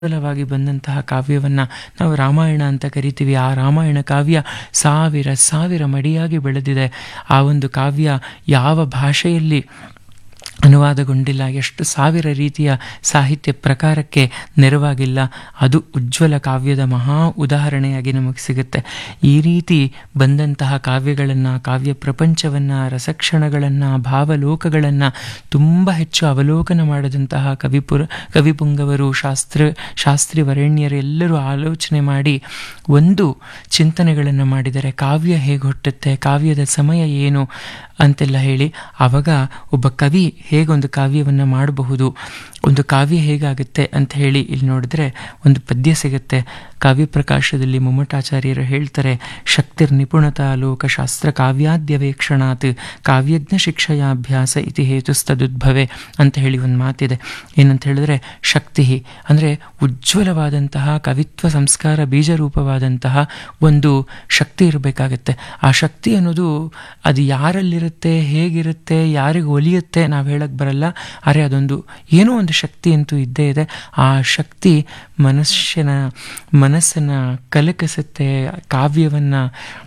ಮೂಲವಾಗಿ ಬಂದಂತಹ ಕಾವ್ಯವನ್ನು ನಾವು ರಾಮಾಯಣ ಅಂತ ಕರಿತೀವಿ ಆ ರಾಮಾಯಣ ಕಾವ್ಯ ಸಾವಿರ ಸಾವಿರ ಮಡಿಯಾಗಿ ಬೆಳೆದಿದೆ ಆ ಒಂದು ಕಾವ್ಯ ಯಾವ ಭಾಷೆಯಲ್ಲಿ ಅನುವಾದಗೊಂಡಿಲ್ಲ ಎಷ್ಟು ಸಾವಿರ ರೀತಿಯ ಸಾಹಿತ್ಯ ಪ್ರಕಾರಕ್ಕೆ ನೆರವಾಗಿಲ್ಲ ಅದು ಉಜ್ವಲ ಕಾವ್ಯದ ಮಹಾ ಉದಾಹರಣೆಯಾಗಿ ನಮಗೆ ಸಿಗುತ್ತೆ ಈ ರೀತಿ ಬಂದಂತಹ ಕಾವ್ಯಗಳನ್ನು ಕಾವ್ಯ ಪ್ರಪಂಚವನ್ನು ರಸಕ್ಷಣಗಳನ್ನು ಭಾವಲೋಕಗಳನ್ನು ತುಂಬ ಹೆಚ್ಚು ಅವಲೋಕನ ಮಾಡಿದಂತಹ ಕವಿಪುರ ಕವಿಪುಂಗವರು ಶಾಸ್ತ್ರ ಶಾಸ್ತ್ರಿ ವರೇಣ್ಯರು ಎಲ್ಲರೂ ಆಲೋಚನೆ ಮಾಡಿ ಒಂದು ಚಿಂತನೆಗಳನ್ನು ಮಾಡಿದರೆ ಕಾವ್ಯ ಹೇಗೆ ಹುಟ್ಟುತ್ತೆ ಕಾವ್ಯದ ಸಮಯ ಏನು ಅಂತೆಲ್ಲ ಹೇಳಿ ಆವಾಗ ಒಬ್ಬ ಕವಿ ಹೇಗೊಂದು ಕಾವ್ಯವನ್ನು ಮಾಡಬಹುದು ಒಂದು ಕಾವ್ಯ ಹೇಗಾಗುತ್ತೆ ಅಂತ ಹೇಳಿ ಇಲ್ಲಿ ನೋಡಿದ್ರೆ ಒಂದು ಪದ್ಯ ಸಿಗುತ್ತೆ ಕಾವ್ಯ ಪ್ರಕಾಶದಲ್ಲಿ ಮಮ್ಮಟಾಚಾರ್ಯರು ಹೇಳ್ತಾರೆ ಶಕ್ತಿರ್ ನಿಪುಣತಾ ಲೋಕಶಾಸ್ತ್ರ ಕಾವ್ಯಾದ್ಯವೇಕ್ಷಣಾತ್ ಕಾವ್ಯಜ್ಞ ಶಿಕ್ಷಯಾಭ್ಯಾಸ ಇತಿ ಹೇತುಸ್ತದುದ್ಭವೆ ಅಂತ ಹೇಳಿ ಒಂದು ಮಾತಿದೆ ಏನಂತ ಹೇಳಿದ್ರೆ ಶಕ್ತಿ ಅಂದರೆ ಉಜ್ವಲವಾದಂತಹ ಕವಿತ್ವ ಸಂಸ್ಕಾರ ಬೀಜರೂಪವಾದಂತಹ ಒಂದು ಶಕ್ತಿ ಇರಬೇಕಾಗತ್ತೆ ಆ ಶಕ್ತಿ ಅನ್ನೋದು ಅದು ಯಾರಲ್ಲಿರುತ್ತೆ ಹೇಗಿರುತ್ತೆ ಯಾರಿಗೆ ಒಲಿಯುತ್ತೆ ನಾವು ಹೇಳಕ್ಕೆ ಬರಲ್ಲ ಅರೆ ಅದೊಂದು ಏನೋ ಒಂದು ಶಕ್ತಿ ಅಂತೂ ಇದ್ದೇ ಇದೆ ಆ ಶಕ್ತಿ ಮನುಷ್ಯನ ಮನಸ್ಸನ್ನು ಕಲಕಿಸುತ್ತೆ ಕಾವ್ಯವನ್ನು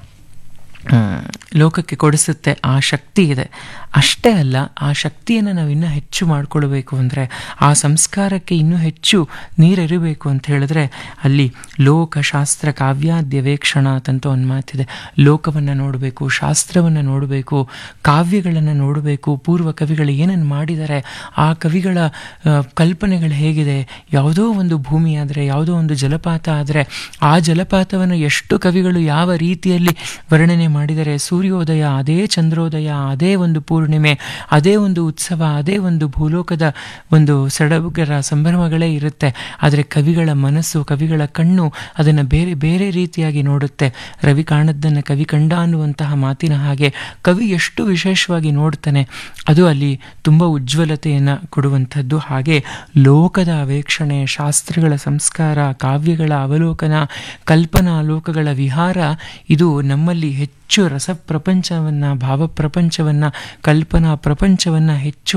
ಲೋಕಕ್ಕೆ ಕೊಡಿಸುತ್ತೆ ಆ ಶಕ್ತಿ ಇದೆ ಅಷ್ಟೇ ಅಲ್ಲ ಆ ಶಕ್ತಿಯನ್ನು ನಾವು ಇನ್ನೂ ಹೆಚ್ಚು ಮಾಡಿಕೊಳ್ಬೇಕು ಅಂದರೆ ಆ ಸಂಸ್ಕಾರಕ್ಕೆ ಇನ್ನೂ ಹೆಚ್ಚು ನೀರೆರಿಬೇಕು ಅಂತ ಹೇಳಿದ್ರೆ ಅಲ್ಲಿ ಲೋಕ ಶಾಸ್ತ್ರ ಕಾವ್ಯಾದ್ಯವೇಕ್ಷಣ ಅಂತ ಒಂದು ಮಾತಿದೆ ಲೋಕವನ್ನು ನೋಡಬೇಕು ಶಾಸ್ತ್ರವನ್ನು ನೋಡಬೇಕು ಕಾವ್ಯಗಳನ್ನು ನೋಡಬೇಕು ಪೂರ್ವ ಕವಿಗಳು ಏನನ್ನು ಮಾಡಿದ್ದಾರೆ ಆ ಕವಿಗಳ ಕಲ್ಪನೆಗಳು ಹೇಗಿದೆ ಯಾವುದೋ ಒಂದು ಭೂಮಿ ಆದರೆ ಯಾವುದೋ ಒಂದು ಜಲಪಾತ ಆದರೆ ಆ ಜಲಪಾತವನ್ನು ಎಷ್ಟು ಕವಿಗಳು ಯಾವ ರೀತಿಯಲ್ಲಿ ವರ್ಣನೆ ಮಾಡಿದರೆ ಸೂರ್ಯೋದಯ ಅದೇ ಚಂದ್ರೋದಯ ಅದೇ ಒಂದು ಪೂರ್ಣಿಮೆ ಅದೇ ಒಂದು ಉತ್ಸವ ಅದೇ ಒಂದು ಭೂಲೋಕದ ಒಂದು ಸಡಗರ ಸಂಭ್ರಮಗಳೇ ಇರುತ್ತೆ ಆದರೆ ಕವಿಗಳ ಮನಸ್ಸು ಕವಿಗಳ ಕಣ್ಣು ಅದನ್ನು ಬೇರೆ ಬೇರೆ ರೀತಿಯಾಗಿ ನೋಡುತ್ತೆ ರವಿ ಕಾಣದ್ದನ್ನು ಕವಿ ಕಂಡ ಅನ್ನುವಂತಹ ಮಾತಿನ ಹಾಗೆ ಕವಿ ಎಷ್ಟು ವಿಶೇಷವಾಗಿ ನೋಡ್ತಾನೆ ಅದು ಅಲ್ಲಿ ತುಂಬ ಉಜ್ವಲತೆಯನ್ನು ಕೊಡುವಂಥದ್ದು ಹಾಗೆ ಲೋಕದ ಅವೇಕ್ಷಣೆ ಶಾಸ್ತ್ರಗಳ ಸಂಸ್ಕಾರ ಕಾವ್ಯಗಳ ಅವಲೋಕನ ಕಲ್ಪನಾ ಲೋಕಗಳ ವಿಹಾರ ಇದು ನಮ್ಮಲ್ಲಿ ಹೆಚ್ಚು ರಸ ಪ್ರಪಂಚವನ್ನು ಭಾವ ಪ್ರಪಂಚವನ್ನು ಕಲ್ಪನಾ ಪ್ರಪಂಚವನ್ನು ಹೆಚ್ಚು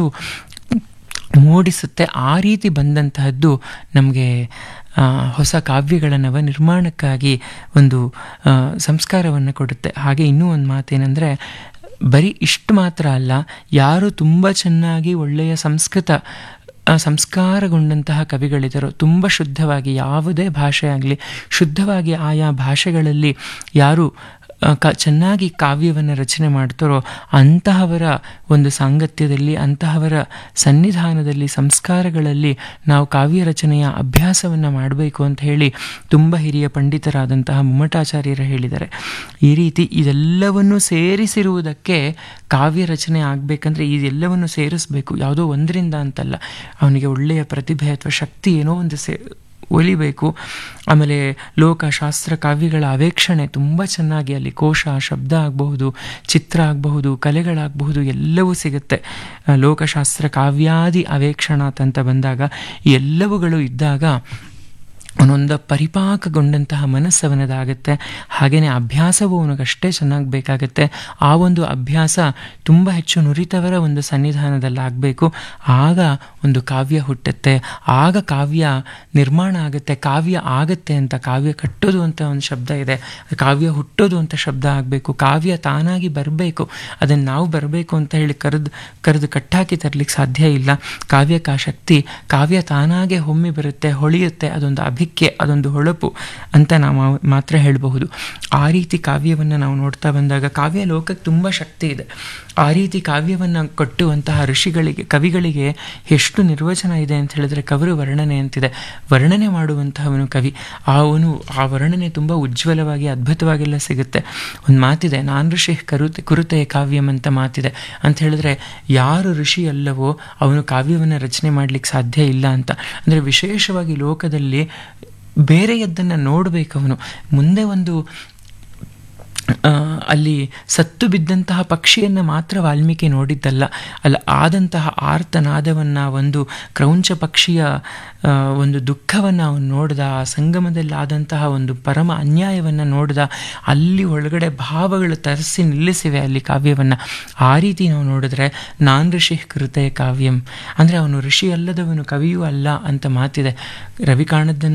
ಮೂಡಿಸುತ್ತೆ ಆ ರೀತಿ ಬಂದಂತಹದ್ದು ನಮಗೆ ಹೊಸ ಕಾವ್ಯಗಳ ನವ ನಿರ್ಮಾಣಕ್ಕಾಗಿ ಒಂದು ಸಂಸ್ಕಾರವನ್ನು ಕೊಡುತ್ತೆ ಹಾಗೆ ಇನ್ನೂ ಒಂದು ಮಾತೇನೆಂದರೆ ಬರೀ ಇಷ್ಟು ಮಾತ್ರ ಅಲ್ಲ ಯಾರು ತುಂಬ ಚೆನ್ನಾಗಿ ಒಳ್ಳೆಯ ಸಂಸ್ಕೃತ ಸಂಸ್ಕಾರಗೊಂಡಂತಹ ಕವಿಗಳಿದ್ದರು ತುಂಬ ಶುದ್ಧವಾಗಿ ಯಾವುದೇ ಭಾಷೆ ಆಗಲಿ ಶುದ್ಧವಾಗಿ ಆಯಾ ಭಾಷೆಗಳಲ್ಲಿ ಯಾರು ಕ ಚೆನ್ನಾಗಿ ಕಾವ್ಯವನ್ನು ರಚನೆ ಮಾಡ್ತಾರೋ ಅಂತಹವರ ಒಂದು ಸಾಂಗತ್ಯದಲ್ಲಿ ಅಂತಹವರ ಸನ್ನಿಧಾನದಲ್ಲಿ ಸಂಸ್ಕಾರಗಳಲ್ಲಿ ನಾವು ಕಾವ್ಯ ರಚನೆಯ ಅಭ್ಯಾಸವನ್ನು ಮಾಡಬೇಕು ಅಂತ ಹೇಳಿ ತುಂಬ ಹಿರಿಯ ಪಂಡಿತರಾದಂತಹ ಮುಮ್ಮಟಾಚಾರ್ಯರು ಹೇಳಿದ್ದಾರೆ ಈ ರೀತಿ ಇದೆಲ್ಲವನ್ನು ಸೇರಿಸಿರುವುದಕ್ಕೆ ಕಾವ್ಯ ರಚನೆ ಆಗಬೇಕಂದ್ರೆ ಇದೆಲ್ಲವನ್ನು ಸೇರಿಸಬೇಕು ಯಾವುದೋ ಒಂದರಿಂದ ಅಂತಲ್ಲ ಅವನಿಗೆ ಒಳ್ಳೆಯ ಪ್ರತಿಭೆ ಅಥವಾ ಶಕ್ತಿ ಏನೋ ಒಂದು ಸೇ ಒಲಿಬೇಕು ಆಮೇಲೆ ಲೋಕ ಶಾಸ್ತ್ರ ಕಾವ್ಯಗಳ ಅವೇಕ್ಷಣೆ ತುಂಬ ಚೆನ್ನಾಗಿ ಅಲ್ಲಿ ಕೋಶ ಶಬ್ದ ಆಗಬಹುದು ಚಿತ್ರ ಆಗಬಹುದು ಕಲೆಗಳಾಗಬಹುದು ಎಲ್ಲವೂ ಸಿಗುತ್ತೆ ಲೋಕಶಾಸ್ತ್ರ ಕಾವ್ಯಾದಿ ಅವೇಕ್ಷಣಾತ್ ಅಂತ ಬಂದಾಗ ಎಲ್ಲವುಗಳು ಇದ್ದಾಗ ಅವನೊಂದು ಪರಿಪಾಕಗೊಂಡಂತಹ ಮನಸ್ಸು ಅವನದಾಗುತ್ತೆ ಹಾಗೆಯೇ ಅಭ್ಯಾಸವು ಅವನಿಗಷ್ಟೇ ಚೆನ್ನಾಗಿ ಬೇಕಾಗುತ್ತೆ ಆ ಒಂದು ಅಭ್ಯಾಸ ತುಂಬ ಹೆಚ್ಚು ನುರಿತವರ ಒಂದು ಸನ್ನಿಧಾನದಲ್ಲಿ ಆಗಬೇಕು ಆಗ ಒಂದು ಕಾವ್ಯ ಹುಟ್ಟುತ್ತೆ ಆಗ ಕಾವ್ಯ ನಿರ್ಮಾಣ ಆಗುತ್ತೆ ಕಾವ್ಯ ಆಗತ್ತೆ ಅಂತ ಕಾವ್ಯ ಕಟ್ಟೋದು ಅಂತ ಒಂದು ಶಬ್ದ ಇದೆ ಕಾವ್ಯ ಹುಟ್ಟೋದು ಅಂತ ಶಬ್ದ ಆಗಬೇಕು ಕಾವ್ಯ ತಾನಾಗಿ ಬರಬೇಕು ಅದನ್ನು ನಾವು ಬರಬೇಕು ಅಂತ ಹೇಳಿ ಕರೆದು ಕರೆದು ಕಟ್ಟಾಕಿ ತರಲಿಕ್ಕೆ ಸಾಧ್ಯ ಇಲ್ಲ ಕಾವ್ಯಕ್ಕೆ ಆ ಶಕ್ತಿ ಕಾವ್ಯ ತಾನಾಗೆ ಹೊಮ್ಮಿ ಬರುತ್ತೆ ಹೊಳೆಯುತ್ತೆ ಅದೊಂದು ಅಭಿ ಅದೊಂದು ಹೊಳಪು ಅಂತ ನಾವು ಮಾತ್ರ ಹೇಳಬಹುದು ಆ ರೀತಿ ಕಾವ್ಯವನ್ನು ನಾವು ನೋಡ್ತಾ ಬಂದಾಗ ಕಾವ್ಯ ಲೋಕಕ್ಕೆ ತುಂಬ ಶಕ್ತಿ ಇದೆ ಆ ರೀತಿ ಕಾವ್ಯವನ್ನು ಕಟ್ಟುವಂತಹ ಋಷಿಗಳಿಗೆ ಕವಿಗಳಿಗೆ ಎಷ್ಟು ನಿರ್ವಚನ ಇದೆ ಅಂತ ಹೇಳಿದ್ರೆ ಕವರು ವರ್ಣನೆ ಅಂತಿದೆ ವರ್ಣನೆ ಮಾಡುವಂತಹವನು ಕವಿ ಅವನು ಆ ವರ್ಣನೆ ತುಂಬ ಉಜ್ವಲವಾಗಿ ಅದ್ಭುತವಾಗೆಲ್ಲ ಸಿಗುತ್ತೆ ಒಂದು ಮಾತಿದೆ ನಾನು ಋಷಿ ಕರುತೆ ಕುರುತೆ ಕಾವ್ಯಂ ಅಂತ ಮಾತಿದೆ ಅಂತ ಹೇಳಿದ್ರೆ ಯಾರು ಋಷಿ ಅಲ್ಲವೋ ಅವನು ಕಾವ್ಯವನ್ನು ರಚನೆ ಮಾಡಲಿಕ್ಕೆ ಸಾಧ್ಯ ಇಲ್ಲ ಅಂತ ಅಂದರೆ ವಿಶೇಷವಾಗಿ ಲೋಕದಲ್ಲಿ ಬೇರೆಯದ್ದನ್ನು ನೋಡಬೇಕು ಅವನು ಮುಂದೆ ಒಂದು ಆ, ಅಲ್ಲಿ ಸತ್ತು ಬಿದ್ದಂತಹ ಪಕ್ಷಿಯನ್ನು ಮಾತ್ರ ವಾಲ್ಮೀಕಿ ನೋಡಿದ್ದಲ್ಲ ಅಲ್ಲಿ ಆದಂತಹ ಆರ್ತನಾದವನ್ನು ಒಂದು ಕ್ರೌಂಚ ಪಕ್ಷಿಯ ಆ, ಒಂದು ದುಃಖವನ್ನು ಅವನು ನೋಡಿದ ಆ ಸಂಗಮದಲ್ಲಿ ಆದಂತಹ ಒಂದು ಪರಮ ಅನ್ಯಾಯವನ್ನು ನೋಡಿದ ಅಲ್ಲಿ ಒಳಗಡೆ ಭಾವಗಳು ತರಿಸಿ ನಿಲ್ಲಿಸಿವೆ ಅಲ್ಲಿ ಕಾವ್ಯವನ್ನು ಆ ರೀತಿ ನಾವು ನೋಡಿದ್ರೆ ನಾನ್ ಋಷಿ ಕೃತೆ ಕಾವ್ಯಂ ಅಂದರೆ ಅವನು ಋಷಿ ಅಲ್ಲದವನು ಕವಿಯೂ ಅಲ್ಲ ಅಂತ ಮಾತಿದೆ ರವಿ ಕಾಣದ್ದನ್ನು